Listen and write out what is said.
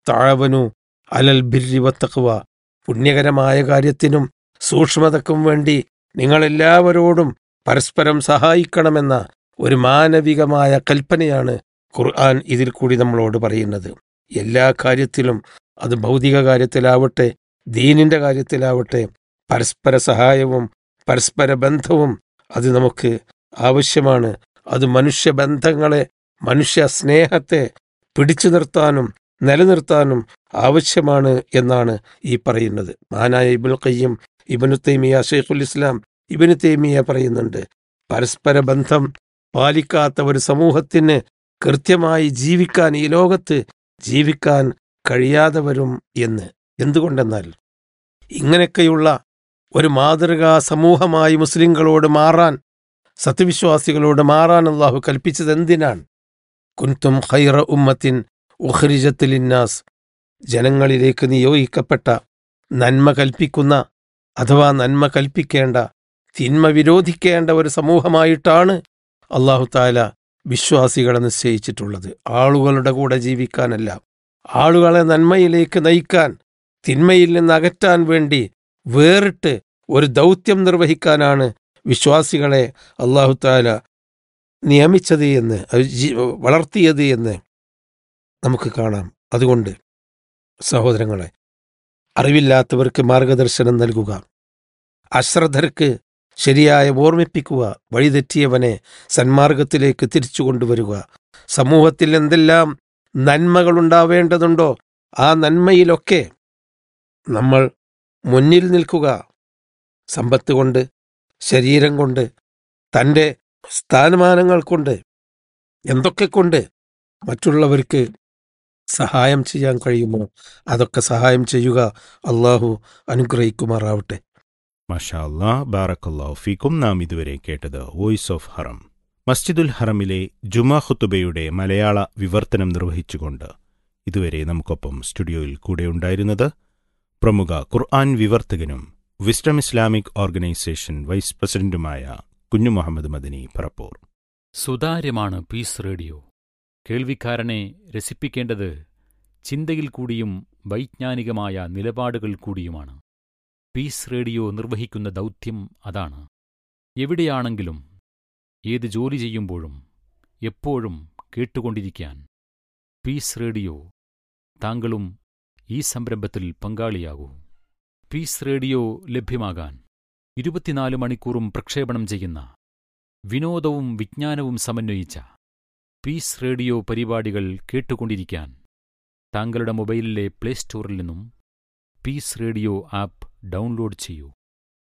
താഴവനു അലൽ ബിർരി വത്തഖ്വ പുണ്യകരമായ കാര്യത്തിനും സൂക്ഷ്മതക്കും വേണ്ടി നിങ്ങളെല്ലാവരോടും പരസ്പരം സഹായിക്കണമെന്ന ഒരു മാനവികമായ കൽപ്പനയാണ് ഖുർആൻ ഇതിൽ കൂടി നമ്മളോട് പറയുന്നത് എല്ലാ കാര്യത്തിലും അത് ഭൗതിക കാര്യത്തിലാവട്ടെ ദീനിന്റെ കാര്യത്തിലാവട്ടെ പരസ്പര സഹായവും പരസ്പര ബന്ധവും അത് നമുക്ക് ആവശ്യമാണ് അത് മനുഷ്യബന്ധങ്ങളെ മനുഷ്യ സ്നേഹത്തെ പിടിച്ചു നിർത്താനും നിലനിർത്താനും ആവശ്യമാണ് എന്നാണ് ഈ പറയുന്നത് മഹാനായ ഇബുൽ ഖയ്യം ഇബനു തൈമിയ ഷെയ്ഖുൽ ഇസ്ലാം ഇബനു തൈമിയ പറയുന്നുണ്ട് പരസ്പര ബന്ധം പാലിക്കാത്ത ഒരു സമൂഹത്തിന് കൃത്യമായി ജീവിക്കാൻ ഈ ലോകത്ത് ജീവിക്കാൻ കഴിയാതെ വരും എന്ന് എന്തുകൊണ്ടെന്നാൽ ഇങ്ങനെയൊക്കെയുള്ള ഒരു മാതൃകാ സമൂഹമായി മുസ്ലിങ്ങളോട് മാറാൻ സത്യവിശ്വാസികളോട് മാറാൻ അള്ളാഹു കൽപ്പിച്ചത് എന്തിനാണ് കുൻതും ഖൈറ ഉമ്മത്തിൻ ഉഖ്രിജത്തിലിന്നാസ് ജനങ്ങളിലേക്ക് നിയോഗിക്കപ്പെട്ട നന്മ കൽപ്പിക്കുന്ന അഥവാ നന്മ കൽപ്പിക്കേണ്ട തിന്മ വിരോധിക്കേണ്ട ഒരു സമൂഹമായിട്ടാണ് അള്ളാഹു താല വിശ്വാസികളെ നിശ്ചയിച്ചിട്ടുള്ളത് ആളുകളുടെ കൂടെ ജീവിക്കാനല്ല ആളുകളെ നന്മയിലേക്ക് നയിക്കാൻ തിന്മയിൽ നിന്ന് അകറ്റാൻ വേണ്ടി വേറിട്ട് ഒരു ദൗത്യം നിർവഹിക്കാനാണ് വിശ്വാസികളെ അള്ളാഹു താല നിയമിച്ചത് എന്ന് അത് ജി- വളർത്തിയത് എന്ന് നമുക്ക് കാണാം അതുകൊണ്ട് സഹോദരങ്ങളെ അറിവില്ലാത്തവർക്ക് മാർഗദർശനം നൽകുക അശ്രദ്ധർക്ക് ശരിയായ ഓർമ്മിപ്പിക്കുക വഴിതെറ്റിയവനെ സന്മാർഗത്തിലേക്ക് തിരിച്ചു കൊണ്ടുവരിക സമൂഹത്തിൽ എന്തെല്ലാം നന്മകളുണ്ടാവേണ്ടതുണ്ടോ ആ നന്മയിലൊക്കെ നമ്മൾ മുന്നിൽ നിൽക്കുക സമ്പത്ത് കൊണ്ട് ശരീരം കൊണ്ട് തൻ്റെ സ്ഥാനമാനങ്ങൾ കൊണ്ട് എന്തൊക്കെ കൊണ്ട് മറ്റുള്ളവർക്ക് സഹായം ചെയ്യാൻ കഴിയുമോ അതൊക്കെ സഹായം ചെയ്യുക അള്ളാഹു അനുഗ്രഹിക്കുമാറാവട്ടെ മഷാ അല്ലാ ബാറക്കല്ലാഹു ഫീക്കും നാം ഇതുവരെ കേട്ടത് വോയിസ് ഓഫ് ഹറം മസ്ജിദുൽ ഹറമിലെ ജുമാ ഖുത്തുബയുടെ മലയാള വിവർത്തനം നിർവഹിച്ചുകൊണ്ട് ഇതുവരെ നമുക്കൊപ്പം സ്റ്റുഡിയോയിൽ കൂടെയുണ്ടായിരുന്നത് പ്രമുഖ ഖുർആൻ വിവർത്തകനും വിസ്ഡം ഇസ്ലാമിക് ഓർഗനൈസേഷൻ വൈസ് പ്രസിഡന്റുമായ കുഞ്ഞു മുഹമ്മദ് മദനി പറപ്പൂർ സുതാര്യമാണ് പീസ് റേഡിയോ കേൾവിക്കാരനെ രസിപ്പിക്കേണ്ടത് ചിന്തയിൽ കൂടിയും വൈജ്ഞാനികമായ നിലപാടുകൾ കൂടിയുമാണ് പീസ് റേഡിയോ നിർവഹിക്കുന്ന ദൗത്യം അതാണ് എവിടെയാണെങ്കിലും ഏത് ജോലി ചെയ്യുമ്പോഴും എപ്പോഴും കേട്ടുകൊണ്ടിരിക്കാൻ പീസ് റേഡിയോ താങ്കളും ഈ സംരംഭത്തിൽ പങ്കാളിയാകൂ പീസ് റേഡിയോ ലഭ്യമാകാൻ ഇരുപത്തിനാല് മണിക്കൂറും പ്രക്ഷേപണം ചെയ്യുന്ന വിനോദവും വിജ്ഞാനവും സമന്വയിച്ച പീസ് റേഡിയോ പരിപാടികൾ കേട്ടുകൊണ്ടിരിക്കാൻ താങ്കളുടെ മൊബൈലിലെ പ്ലേ സ്റ്റോറിൽ നിന്നും പീസ് റേഡിയോ ആപ്പ് ഡൗൺലോഡ് ചെയ്യൂ